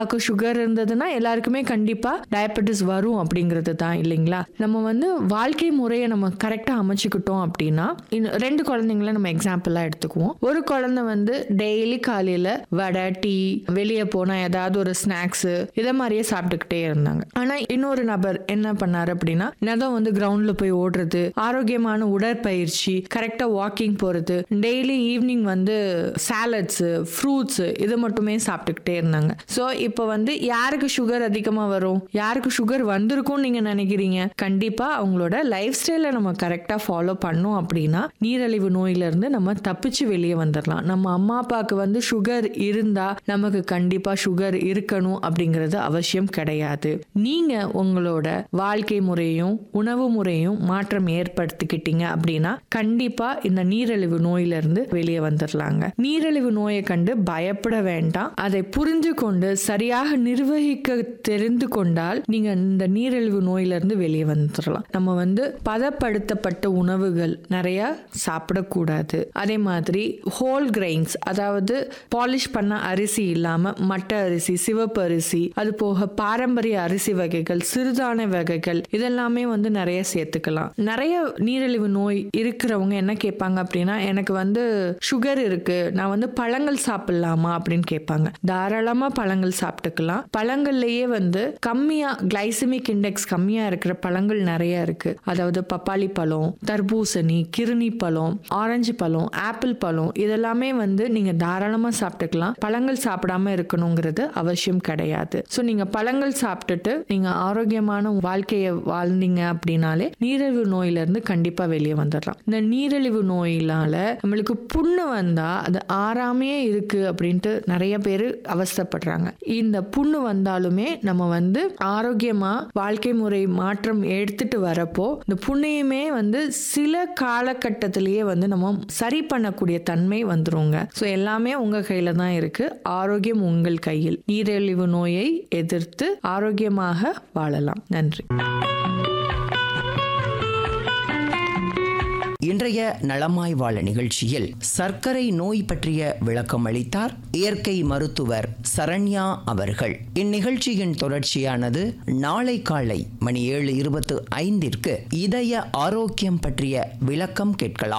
sugar இருந்ததுன்னா எல்லாருக்குமே கண்டிப்பா டயபெட்டிஸ் வரும் அப்படிங்கிறது தான் இல்லைங்களா நம்ம வந்து வாழ்க்கை முறையை நம்ம கரெக்டா அமைச்சுக்கிட்டோம் அப்படின்னா இன்னும் ரெண்டு குழந்தைங்கள நம்ம எக்ஸாம்பிளா எடுத்துக்குவோம் ஒரு குழந்தை வந்து டெய்லி காலையில வடை டீ வெளியே போனா ஏதாவது ஒரு ஸ்நாக்ஸ் இதை மாதிரியே சாப்பிட்டுக்கிட்டே இருந்தாங்க ஆனா இன்னொரு நபர் என்ன பண்ணாரு அப்படின்னா நதம் வந்து கிரவுண்ட்ல போய் ஓடுறது ஆரோக்கியமான உடற்பயிற்சி கரெக்டா வாக்கிங் போறது டெய்லி ஈவினிங் வந்து சாலட்ஸ் ஃப்ரூட்ஸ் இது மட்டுமே சாப்பிட்டுக்கிட்டே இருந்தாங்க ஸோ இப்போ வந்து யாருக்கு சுகர் அதிகமாக வரும் யாருக்கு சுகர் வந்திருக்கும்னு நீங்கள் நினைக்கிறீங்க கண்டிப்பாக அவங்களோட லைஃப் ஸ்டைலை நம்ம கரெக்டாக ஃபாலோ பண்ணோம் அப்படின்னா நீரழிவு நோயிலிருந்து நம்ம தப்பிச்சு வெளியே வந்துடலாம் நம்ம அம்மா அப்பாவுக்கு வந்து சுகர் இருந்தால் நமக்கு கண்டிப்பாக சுகர் இருக்கணும் அப்படிங்கிறது அவசியம் கிடையாது நீங்கள் உங்களோட வாழ்க்கை முறையும் உணவு முறையும் மாற்றம் ஏற்படுத்திக்கிட்டீங்க அப்படின்னா கண்டிப்பாக இந்த நீரிழிவு நோயிலிருந்து வெளியே வந்துடலாங்க நீரிழிவு நோயை கண்டு பயப்பட வேண்டாம் அதை புரிஞ்சு கொண்டு சரியாக நிர்வகிக்க தெரிந்து கொண்டால் நீங்க இந்த நீரிழிவு நோயிலிருந்து வெளியே வந்துடலாம் நம்ம வந்து பதப்படுத்தப்பட்ட உணவுகள் நிறைய சாப்பிடக்கூடாது அதே மாதிரி ஹோல் கிரெயின்ஸ் அதாவது பாலிஷ் பண்ண அரிசி இல்லாம மட்டை அரிசி சிவப்பு அரிசி அது போக பாரம்பரிய அரிசி வகைகள் சிறுதானிய வகைகள் இதெல்லாமே வந்து நிறைய சேர்த்துக்கலாம் நிறைய நீரிழிவு நோய் இருக்கிறவங்க என்ன கேட்பாங்க அப்படின்னா எனக்கு வந்து சுகர் இருக்கு நான் வந்து பழங்கள் சாப்பிடலாமா அப்படின்னு கேட்பாங்க தாராளமா பழங்கள் சாப்பிட்டுக்கலாம் பழங்கள்லயே வந்து கம்மியா கிளைசமிக் இண்டெக்ஸ் கம்மியா இருக்கிற பழங்கள் நிறைய இருக்கு அதாவது பப்பாளி பழம் தர்பூசணி கிருணி பழம் ஆரஞ்சு பழம் ஆப்பிள் பழம் இதெல்லாமே வந்து நீங்க தாராளமா சாப்பிட்டுக்கலாம் பழங்கள் சாப்பிடாம இருக்கணுங்கிறது அவசியம் கிடையாது ஸோ நீங்க பழங்கள் சாப்பிட்டுட்டு நீங்க ஆரோக்கியமான வாழ்க்கையை வாழ்ந்தீங்க அப்படின்னாலே நீரிழிவு நோயில இருந்து கண்டிப்பா வெளியே வந்துடலாம் இந்த நீரிழிவு நோயினால நம்மளுக்கு புண்ணு வந்தா அது ஆறாமையே இருக்கு அப்படின்ட்டு நிறைய பேர் அவஸ்தைப்படுறாங்க இந்த புண்ணு வந்தாலுமே நம்ம வந்து ஆரோக்கியமா வாழ்க்கை முறை மாற்றம் எடுத்துட்டு வரப்போ இந்த புண்ணையுமே வந்து சில காலகட்டத்திலேயே வந்து நம்ம சரி பண்ணக்கூடிய தன்மை வந்துருங்க ஸோ எல்லாமே உங்க கையில தான் இருக்கு ஆரோக்கியம் உங்கள் கையில் நீரிழிவு நோயை எதிர்த்து ஆரோக்கியமாக வாழலாம் நன்றி இன்றைய நலமாய் வாழ நிகழ்ச்சியில் சர்க்கரை நோய் பற்றிய விளக்கம் அளித்தார் இயற்கை மருத்துவர் சரண்யா அவர்கள் இந்நிகழ்ச்சியின் தொடர்ச்சியானது நாளை காலை மணி ஏழு இருபத்து ஐந்திற்கு இதய ஆரோக்கியம் பற்றிய விளக்கம் கேட்கலாம்